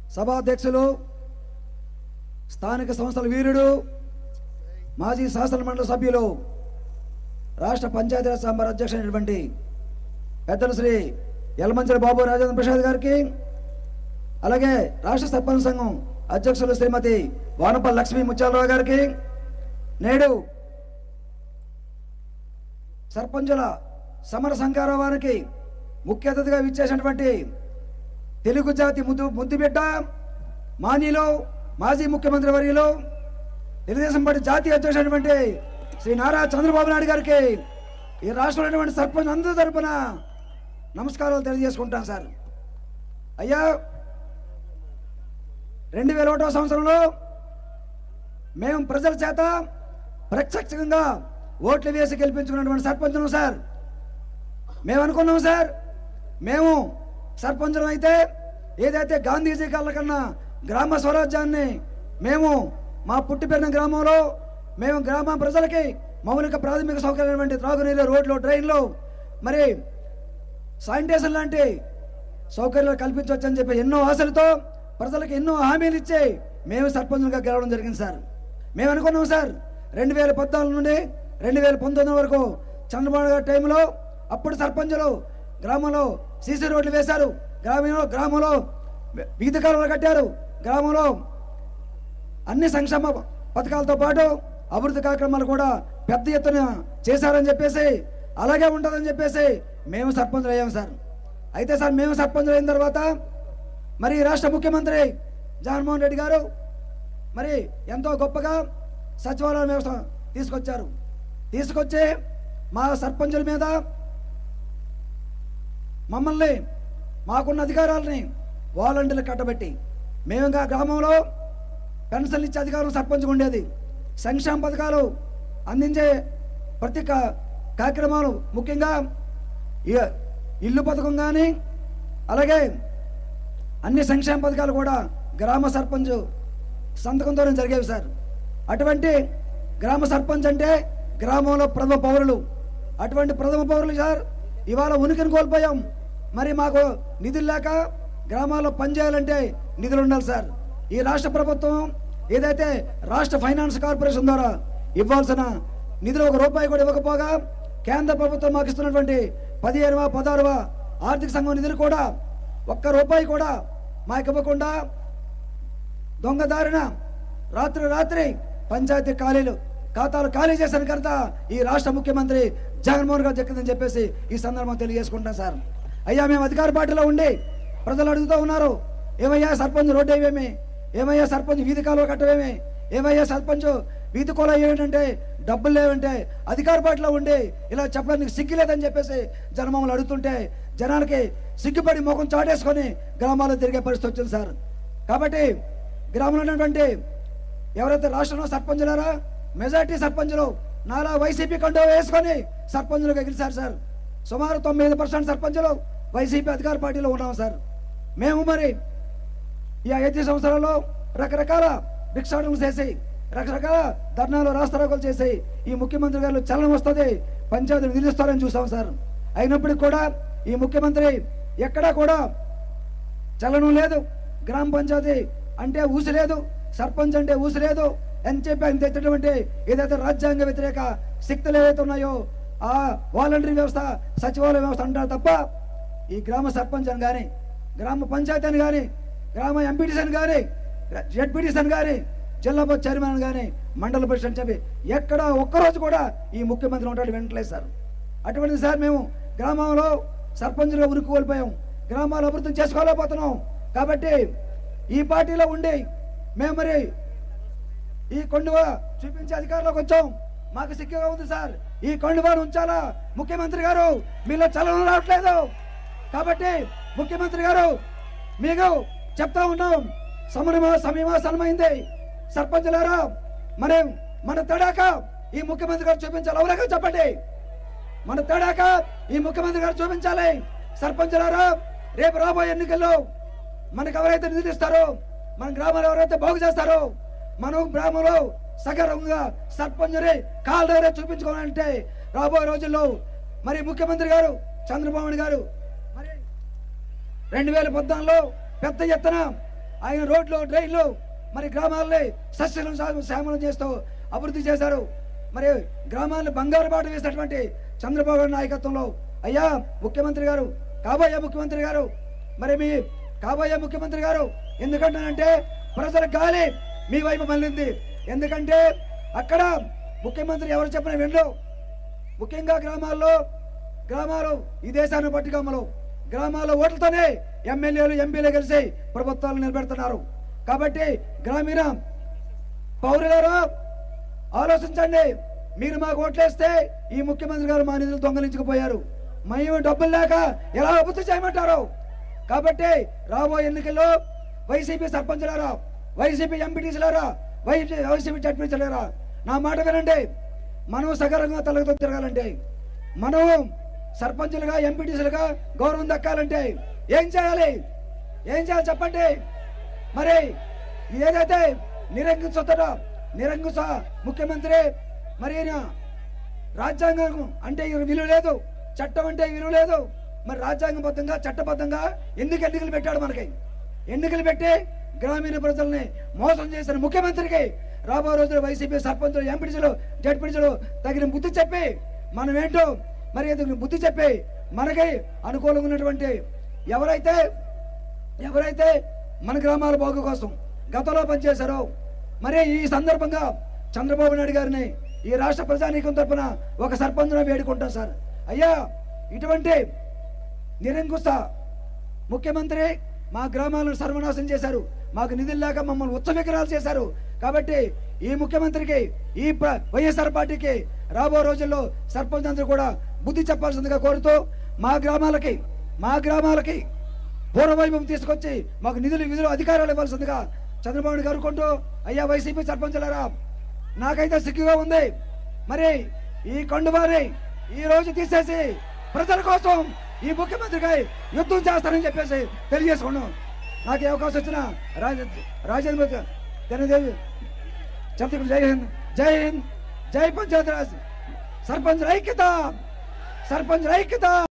సభాధ్యక్షులు స్థానిక సంస్థల వీరుడు మాజీ శాసన మండలి సభ్యులు రాష్ట్ర పంచాయతీరాజ్ సాంబార్ అధ్యక్షుడైనటువంటి పెద్దలు శ్రీ యలమంచల బాబు రాజేంద్ర ప్రసాద్ గారికి అలాగే రాష్ట్ర సర్పంచ్ సంఘం అధ్యక్షులు శ్రీమతి వానపల్లి లక్ష్మీ ముత్యాలరావు గారికి నేడు సర్పంచుల సమర సంఘాల వారికి ముఖ్య అతిథిగా విచ్చేసినటువంటి తెలుగు జాతి ముద్దు ముద్దుబిడ్డ మానీలో మాజీ ముఖ్యమంత్రి వర్యులు తెలుగుదేశం పార్టీ జాతీయ అధ్యక్షుడైనటువంటి శ్రీ నారా చంద్రబాబు నాయుడు గారికి ఈ రాష్ట్రంలో ఉన్నటువంటి సర్పంచ్ అందరి తరపున నమస్కారాలు తెలియజేసుకుంటాను సార్ అయ్యా రెండు వేల ఒకటో సంవత్సరంలో మేము ప్రజల చేత ప్రత్యక్షంగా ఓట్లు వేసి గెలిపించుకున్నటువంటి సర్పంచులు సార్ మేము అనుకున్నాం సార్ మేము సర్పంచులు అయితే ఏదైతే గాంధీజీ కళ్ళ కన్నా గ్రామ స్వరాజ్యాన్ని మేము మా పుట్టి పెరిగిన గ్రామంలో మేము గ్రామ ప్రజలకి మౌలిక ప్రాథమిక సౌకర్యమైనటువంటి త్రాగునీళ్ళు రోడ్లు ట్రైన్లు మరి శానిటేషన్ లాంటి సౌకర్యాలు కల్పించవచ్చని చెప్పి ఎన్నో ఆశలతో ప్రజలకు ఎన్నో హామీలు ఇచ్చి మేము సర్పంచులుగా గెలవడం జరిగింది సార్ మేము అనుకున్నాం సార్ రెండు వేల పద్నాలుగు నుండి రెండు వేల పంతొమ్మిది వరకు చంద్రబాబు గారి టైంలో అప్పుడు సర్పంచులు గ్రామంలో సీసీ రోడ్లు వేశారు గ్రామంలో గ్రామంలో వీధి కాలువలు కట్టారు గ్రామంలో అన్ని సంక్షేమ పథకాలతో పాటు అభివృద్ధి కార్యక్రమాలు కూడా పెద్ద ఎత్తున చేశారని చెప్పేసి అలాగే ఉంటుందని చెప్పేసి మేము సర్పంచులు అయ్యాం సార్ అయితే సార్ మేము సర్పంచులు అయిన తర్వాత మరి ఈ రాష్ట్ర ముఖ్యమంత్రి జగన్మోహన్ రెడ్డి గారు మరి ఎంతో గొప్పగా సచివాలయ వ్యవస్థ తీసుకొచ్చారు తీసుకొచ్చి మా సర్పంచుల మీద మమ్మల్ని మాకున్న అధికారాలని వాలంటీర్లు కట్టబెట్టి మేము ఇంకా గ్రామంలో పెన్షన్లు ఇచ్చే అధికారం సర్పంచ్కి ఉండేది సంక్షేమ పథకాలు అందించే ప్రతి కా- కార్యక్రమాలు ముఖ్యంగా ఇ- ఇల్లు పథకం కానీ అలాగే అన్ని సంక్షేమ పథకాలు కూడా గ్రామ సర్పంచ్ సంతకంతోనే జరిగేవి సార్ అటువంటి గ్రామ సర్పంచ్ అంటే గ్రామంలో ప్రథమ పౌరులు అటువంటి ప్రథమ పౌరులు సార్ ఇవాళ ఉనికిని కోల్పోయాం మరి మాకు నిధులు లేక గ్రామాల్లో పనిచేయాలంటే నిధులు ఉండాలి సార్ ఈ రాష్ట్ర ప్రభుత్వం ఏదైతే రాష్ట్ర ఫైనాన్స్ కార్పొరేషన్ ద్వారా ఇవ్వాల్సిన నిధులు ఒక రూపాయి కూడా ఇవ్వకపోగా కేంద్ర ప్రభుత్వం మాకు ఇస్తున్నటువంటి పదిహేనవ పదహారవ ఆర్థిక సంఘం నిధులు కూడా ఒక్క రూపాయి కూడా మాకు ఇవ్వకుండా దొంగదారిన రాత్రి రాత్రి పంచాయతీ ఖాళీలు ఖాతాలు ఖాళీ చేసిన కనుక ఈ రాష్ట్ర ముఖ్యమంత్రి జగన్మోహన్ గారు చెక్కిందని చెప్పేసి ఈ సందర్భం తెలియజేసుకుంటాం సార్ అయ్యా మేము అధికార పార్టీలో ఉండి ప్రజలు అడుగుతూ ఉన్నారు ఏమయ్యా సర్పంచ్ రోడ్డు వేయమేమి ఏమయ్యా సర్పంచ్ వీధి కాలువ కట్టవేమి ఏమయ్యా సర్పంచ్ వీధి కోల ఏంటంటే డబ్బులు లేవంటే అధికార పార్టీలో ఉండి ఇలా చెప్పడానికి సిగ్గు లేదని చెప్పేసి జనం మమ్మల్ని అడుగుతుంటే జనానికి సిగ్గుపడి ముఖం చాటేసుకొని గ్రామాల్లో తిరిగే పరిస్థితి వచ్చింది సార్ కాబట్టి గ్రామంలో ఉన్నటువంటి ఎవరైతే రాష్ట్రంలో సర్పంచులారా మెజార్టీ సర్పంచులు నాలా వైసీపీ కండో వేసుకొని సర్పంచులుగా గెలిచారు సార్ సుమారు తొమ్మిది పర్సెంట్ సర్పంచులు వైసీపీ అధికార పార్టీలో ఉన్నాం సార్ మేము మరి ఈ ఐదు సంవత్సరాల్లో రకరకాల భిక్షాటనలు చేసి రకరకాల ధర్నాలు రాస్తారోకలు చేసి ఈ ముఖ్యమంత్రి గారు చలనం వస్తుంది పంచాయతీలు నిలుస్తారని చూసాం సార్ అయినప్పటికీ కూడా ఈ ముఖ్యమంత్రి ఎక్కడా కూడా చలనం లేదు గ్రామ పంచాయతీ అంటే ఊసి లేదు సర్పంచ్ అంటే ఊసి లేదు అని చెప్పి ఆయన తెచ్చినటువంటి ఏదైతే రాజ్యాంగ వ్యతిరేక శక్తులు ఏవైతే ఉన్నాయో ఆ వాలంటరీ వ్యవస్థ సచివాలయ వ్యవస్థ అంటారు తప్ప ఈ గ్రామ సర్పంచ్ అని కానీ గ్రామ పంచాయతీ అని కానీ గ్రామ ఎంపీటీసీ అని కానీ జెడ్పీటీసీ అని కానీ జిల్లా బోర్డు చైర్మన్ అని కానీ మండల పరిషత్ అని చెప్పి ఎక్కడ ఒక్కరోజు కూడా ఈ ముఖ్యమంత్రి ఉంటాడు వెంటలేదు సార్ అటువంటిది సార్ మేము గ్రామంలో సర్పంచులుగా ఉనికి కోల్పోయాం గ్రామాలు అభివృద్ధి చేసుకోలేకపోతున్నాం కాబట్టి ఈ పార్టీలో ఉండి మేము మరి ఈ కొండువ చూపించే అధికారంలోకి వచ్చాం మాకు సిగ్గుగా ఉంది సార్ ఈ కొండువాను ఉంచాలా ముఖ్యమంత్రి గారు మీలో చలనం రావట్లేదు కాబట్టి ముఖ్యమంత్రి గారు మీకు చెప్తా ఉన్నాం సమయమా సమయమా సమయమైంది సర్పంచులారా మరి మన తడాక ఈ ముఖ్యమంత్రి గారు చూపించాలి ఎవరగా చెప్పండి మన తేడాక ఈ ముఖ్యమంత్రి గారు చూపించాలి సర్పంచులారా రేపు రాబోయే ఎన్నికల్లో మనకు ఎవరైతే నిధులు ఇస్తారో మన గ్రామాలు ఎవరైతే బాగు చేస్తారో మనం గ్రామంలో సగర్వంగా సర్పంచుని కాళ్ళ దగ్గర చూపించుకోవాలంటే రాబోయే రోజుల్లో మరి ముఖ్యమంత్రి గారు చంద్రబాబు నాయుడు గారు మరి రెండు వేల పద్నాలుగులో పెద్ద ఎత్తున ఆయన రోడ్లు డ్రైన్లు మరి గ్రామాలని సస్యలను సా- శ్యామలం చేస్తూ అభివృద్ధి చేశారు మరి గ్రామాలను బంగారు బాట వేసినటువంటి చంద్రబాబు నాయుడు నాయకత్వంలో అయ్యా ముఖ్యమంత్రి గారు కాబోయే ముఖ్యమంత్రి గారు మరి మీ కాబోయే ముఖ్యమంత్రి గారు ఎందుకంటానంటే ప్రజల గాలి మీ వైపు మళ్ళింది ఎందుకంటే అక్కడ ముఖ్యమంత్రి ఎవరు చెప్పిన వినరు ముఖ్యంగా గ్రామాల్లో గ్రామాలు ఈ దేశాన్ని పట్టుకమ్మలు గ్రామాల ఓట్లతోనే ఎమ్మెల్యేలు ఎంపీలు కలిసి ప్రభుత్వాలు నిలబెడుతున్నారు కాబట్టి గ్రామీణ పౌరులారా ఆలోచించండి మీరు మాకు ఓట్లేస్తే ఈ ముఖ్యమంత్రి గారు మా నిధులు దొంగలించుకుపోయారు మేము డబ్బులు లేక ఎలా అభివృద్ధి చేయమంటారు కాబట్టి రాబోయే ఎన్నికల్లో వైసీపీ సర్పంచులారా వైసీపీ ఎంపీటీసీలారా వైసీ వైసీపీ జడ్పీసీలారా నా మాట వినండి మనం సగరంగా తలగతో తిరగాలంటే మనం సర్పంచులుగా ఎంపీటీసీలుగా గౌరవం దక్కాలంటే ఏం చేయాలి ఏం చేయాలి చెప్పండి మరి ఏదైతే నిరంకుశతట నిరంకుశ ముఖ్యమంత్రి మరి ఈయన రాజ్యాంగం అంటే ఈ విలువ లేదు చట్టం అంటే ఈ విలువ లేదు మరి రాజ్యాంగబద్ధంగా చట్టబద్ధంగా ఎందుకు ఎన్నికలు పెట్టాడు మనకి ఎన్నికలు పెట్టి గ్రామీణ ప్రజల్ని మోసం చేసిన ముఖ్యమంత్రికి రాబో రోజులు వైసీపీ సర్పంచులు ఎంపీటీసీలు జడ్పీటీసీలు తగిన బుద్ధి చెప్పి మనం ఏంటో మరి ఎందుకు బుద్ధి చెప్పి మనకి అనుకూలంగా ఉన్నటువంటి ఎవరైతే ఎవరైతే మన గ్రామాల బాగు కోసం గతంలో పనిచేశారో మరి ఈ సందర్భంగా చంద్రబాబు నాయుడు గారిని ఈ రాష్ట్ర ప్రజానీకం తరపున ఒక సర్పంచ్ను వేడుకుంటాం సార్ అయ్యా ఇటువంటి నిరంకుశ ముఖ్యమంత్రి మా గ్రామాలను సర్వనాశనం చేశారు మాకు నిధులు లేక మమ్మల్ని ఉత్సవ విగ్రహాలు చేశారు కాబట్టి ఈ ముఖ్యమంత్రికి ఈ ప్ర- వైఎస్ఆర్ పార్టీకి రాబో రోజుల్లో సర్పంచ్ అందరూ కూడా బుద్ధి చెప్పాల్సిందిగా కోరుతూ మా గ్రామాలకి మా గ్రామాలకి పూర్వవైభవం తీసుకొచ్చి మాకు నిధులు విధులు అధికారాలు ఇవ్వాల్సిందిగా చంద్రబాబు నాయుడు గారు కొంటూ అయ్యా వైసీపీ సర్పంచులారా నాకైతే సిగ్గుగా ఉంది మరి ఈ కొండవారి ఈ రోజు తీసేసి ప్రజల కోసం ఈ ముఖ్యమంత్రిగా యుద్ధం చేస్తానని చెప్పేసి తెలియజేసుకున్నాం నాకు ఈ అవకాశం వచ్చిన రాజ రాజేంద్ర ధనదేవి చంద్రకుడు జై హింద్ జై హింద్ జై పంచాయత్ రాజ్ సర్పంచ్ ఐక్యత సర్పంచ్ ఐక్యత